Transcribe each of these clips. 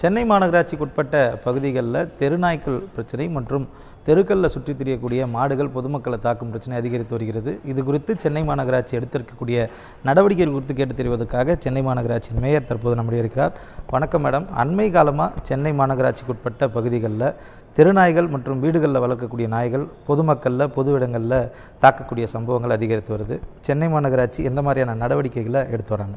சென்னை மாநகராட்சிக்கு உட்பட்ட பகுதிகளில் தெருநாய்க்கள் பிரச்சனை மற்றும் தெருக்களில் சுற்றித் திரியக்கூடிய மாடுகள் பொதுமக்களை தாக்கும் பிரச்சனை அதிகரித்து வருகிறது இது குறித்து சென்னை மாநகராட்சி எடுத்திருக்கக்கூடிய நடவடிக்கைகள் குறித்து கேட்டு தெரிவதற்காக சென்னை மாநகராட்சியின் மேயர் தற்போது நம்முடைய இருக்கிறார் வணக்கம் மேடம் அண்மை காலமாக சென்னை மாநகராட்சிக்கு உட்பட்ட பகுதிகளில் தெருநாய்கள் மற்றும் வீடுகளில் வளர்க்கக்கூடிய நாய்கள் பொதுமக்களில் பொது இடங்களில் தாக்கக்கூடிய சம்பவங்கள் அதிகரித்து வருது சென்னை மாநகராட்சி எந்த மாதிரியான நடவடிக்கைகளை எடுத்து வராங்க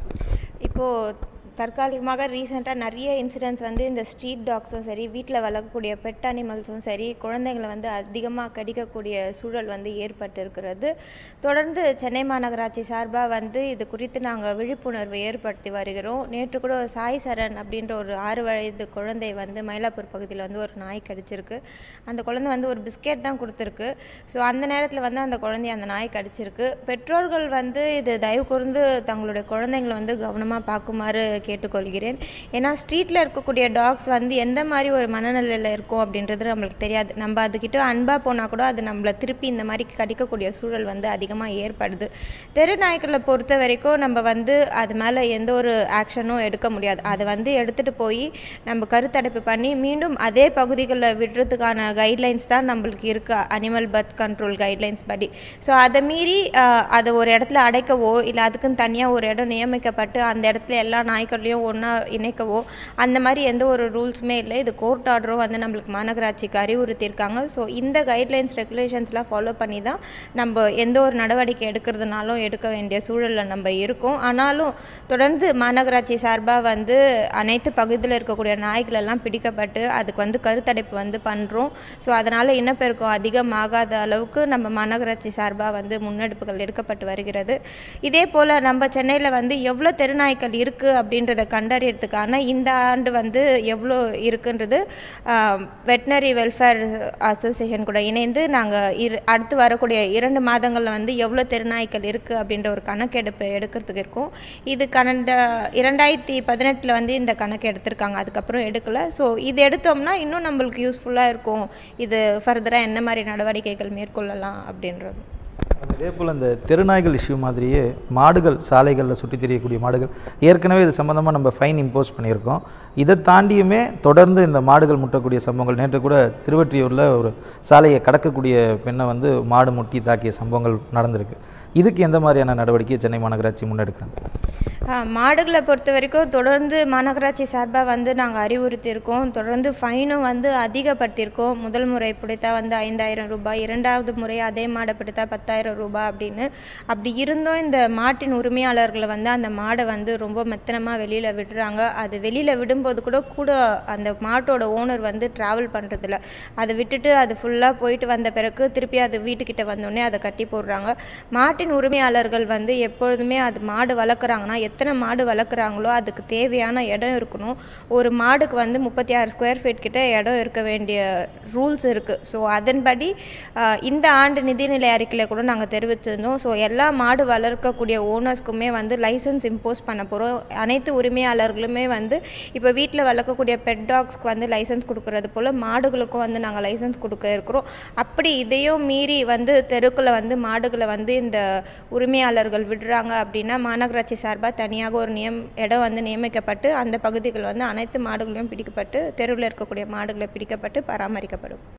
இப்போது தற்காலிகமாக ரீசெண்டாக நிறைய இன்சிடென்ட்ஸ் வந்து இந்த ஸ்ட்ரீட் டாக்ஸும் சரி வீட்டில் வளர்க்கக்கூடிய பெட் அனிமல்ஸும் சரி குழந்தைங்களை வந்து அதிகமாக கடிக்கக்கூடிய சூழல் வந்து ஏற்பட்டு இருக்கிறது தொடர்ந்து சென்னை மாநகராட்சி சார்பாக வந்து இது குறித்து நாங்கள் விழிப்புணர்வு ஏற்படுத்தி வருகிறோம் நேற்று கூட ஒரு சாய் சரண் அப்படின்ற ஒரு ஆறு வயது குழந்தை வந்து மயிலாப்பூர் பகுதியில் வந்து ஒரு நாய் கடிச்சிருக்கு அந்த குழந்தை வந்து ஒரு பிஸ்கெட் தான் கொடுத்துருக்கு ஸோ அந்த நேரத்தில் வந்து அந்த குழந்தைய அந்த நாய் கடிச்சிருக்கு பெற்றோர்கள் வந்து இது தயவு கூர்ந்து தங்களுடைய குழந்தைங்களை வந்து கவனமாக பார்க்குமாறு கேட்டுக்கொள்கிறேன் ஏன்னா ஸ்ட்ரீட்டில் இருக்கக்கூடிய டாக்ஸ் வந்து எந்த மாதிரி ஒரு மனநிலையில் இருக்கும் அப்படின்றது நம்மளுக்கு தெரியாது நம்ம அதுக்கிட்ட அன்பாக போனால் கூட அது நம்மளை திருப்பி இந்த மாதிரி கடிக்கக்கூடிய சூழல் வந்து அதிகமாக ஏற்படுது தெரு நாய்க்களை பொறுத்த வரைக்கும் நம்ம வந்து அது மேலே எந்த ஒரு ஆக்ஷனும் எடுக்க முடியாது அதை வந்து எடுத்துகிட்டு போய் நம்ம கருத்தடைப்பு பண்ணி மீண்டும் அதே பகுதிகளில் விடுறதுக்கான கைட்லைன்ஸ் தான் நம்மளுக்கு இருக்கு அனிமல் பர்த் கண்ட்ரோல் கைட்லைன்ஸ் படி ஸோ அதை மீறி ஆஹ், அதை ஒரு இடத்துல அடைக்கவோ இல்லை அதுக்குன்னு தனியாக ஒரு இடம் நியமிக்கப்பட்டு அந்த இடத்துல எல்லா நாய்க்களையும் ஒன்றா இணைக்கவோ அந்த மாதிரி எந்த ஒரு ரூல்ஸுமே இல்லை இது கோர்ட் ஆர்டரும் வந்து நம்மளுக்கு மாநகராட்சிக்கு அறிவுறுத்தியிருக்காங்க ஸோ இந்த கைட்லைன்ஸ் ரெகுலேஷன்ஸ்லாம் ஃபாலோ பண்ணி தான் நம்ம எந்த ஒரு நடவடிக்கை எடுக்கிறதுனாலும் எடுக்க வேண்டிய சூழலில் நம்ம இருக்கோம் ஆனாலும் தொடர்ந்து மாநகராட்சி சார்பாக வந்து அனைத்து பகுதியில் இருக்கக்கூடிய நாய்கள் எல்லாம் பிடிக்கப்பட்டு அதுக்கு வந்து கருத்தடைப்பு வந்து பண்ணுறோம் ஸோ அதனால் இனப்பெருக்கம் அதிகமாகாத அளவுக்கு நம்ம மாநகராட்சி சார்பாக வந்து முன்னெடுப்புகள் எடுக்கப்பட்டு வருகிறது இதே போல் நம்ம சென்னையில் வந்து எவ்வளோ தெருநாய்க்கள் இருக்குது அப்படின்றத கண்டறியறதுக்கான இந்த ஆண்டு வந்து எவ்வளோ இருக்குன்றது வெட்டினரி வெல்ஃபேர் அசோசியேஷன் கூட இணைந்து நாங்கள் இரு அடுத்து வரக்கூடிய இரண்டு மாதங்களில் வந்து எவ்வளோ தெருநாய்க்கள் இருக்குது அப்படின்ற ஒரு கணக்கெடுப்பு எடுக்கிறதுக்கு இருக்கும் இது கடந்த இரண்டாயிரத்தி பதினெட்டில் வந்து இந்த கணக்கு எடுத்திருக்காங்க அதுக்கப்புறம் எடுக்கலை ஸோ இது எடுத்தோம்னா இன்னும் நம்மளுக்கு யூஸ்ஃபுல்லாக இருக்கும் இது ஃபர்தராக என்ன மாதிரி நடவடிக்கைகள் மேற்கொள்ளலாம் அப்படின்றது அதே போல் இந்த தெருநாய்கள் இஷ்யூ மாதிரியே மாடுகள் சாலைகளில் சுற்றித் திரியக்கூடிய மாடுகள் ஏற்கனவே இது சம்மந்தமாக நம்ம ஃபைன் இம்போஸ் பண்ணியிருக்கோம் இதை தாண்டியுமே தொடர்ந்து இந்த மாடுகள் முட்டக்கூடிய சம்பவங்கள் நேற்று கூட திருவொற்றியூரில் ஒரு சாலையை கடக்கக்கூடிய பெண்ணை வந்து மாடு முட்டி தாக்கிய சம்பவங்கள் நடந்திருக்கு இதுக்கு எந்த மாதிரியான நடவடிக்கையை சென்னை மாநகராட்சி முன்னெடுக்கிறாங்க ஆ, மாடுகளை பொறுத்த வரைக்கும் தொடர்ந்து மாநகராட்சி சார்பாக வந்து நாங்கள் அறிவுறுத்தியிருக்கோம் தொடர்ந்து ஃபைனும் வந்து அதிகப்படுத்தியிருக்கோம் முதல் முறை பிடித்தா வந்து ஐந்தாயிரம் ரூபாய் இரண்டாவது முறை அதே மாடை பிடித்தா பத்தாயிரம் ரூபாய் அப்படின்னு அப்படி இருந்தும் இந்த மாட்டின் உரிமையாளர்களை வந்து அந்த மாடை வந்து ரொம்ப மெத்தனமாக வெளியில் விடுறாங்க அது வெளியில் விடும்போது கூட கூட அந்த மாட்டோட ஓனர் வந்து ட்ராவல் பண்ணுறதில்ல அதை விட்டுட்டு அது ஃபுல்லாக போயிட்டு வந்த பிறகு திருப்பி அது வீட்டுக்கிட்ட வந்தோடனே அதை கட்டி போடுறாங்க மாட்டின் உரிமையாளர்கள் வந்து எப்பொழுதுமே அது மாடு வளர்க்குறாங்கன்னா எத்தனை மாடு வளர்க்குறாங்களோ அதுக்கு தேவையான இடம் இருக்கணும் ஒரு மாடுக்கு வந்து முப்பத்தி ஆறு ஸ்கொயர் ஃபீட் கிட்ட இடம் இருக்க வேண்டிய ரூல்ஸ் இருக்குது ஸோ அதன்படி ஆஹ், இந்த ஆண்டு நிதிநிலை அறிக்கையில் கூட நாங்கள் தெரிவிச்சிருந்தோம் ஸோ எல்லா மாடு வளர்க்கக்கூடிய ஓனர்ஸ்க்குமே வந்து லைசன்ஸ் இம்போஸ் பண்ண போகிறோம் அனைத்து உரிமையாளர்களுமே வந்து இப்போ வீட்டில் வளர்க்கக்கூடிய பெட் டாக்ஸ்க்கு வந்து லைசன்ஸ் கொடுக்கறது போல் மாடுகளுக்கும் வந்து நாங்கள் லைசன்ஸ் கொடுக்க இருக்கிறோம் அப்படி இதையும் மீறி வந்து தெருக்குள்ள வந்து மாடுகளை வந்து இந்த உரிமையாளர்கள் விடுறாங்க அப்படின்னா மாநகராட்சி சார்பாக தனியாக ஒரு நியம் இடம் வந்து நியமிக்கப்பட்டு அந்த பகுதிகள் வந்து அனைத்து மாடுகளையும் பிடிக்கப்பட்டு தெருவில் இருக்கக்கூடிய மாடுகளை பிடிக்கப்பட்டு பராமரிக்கப்படும்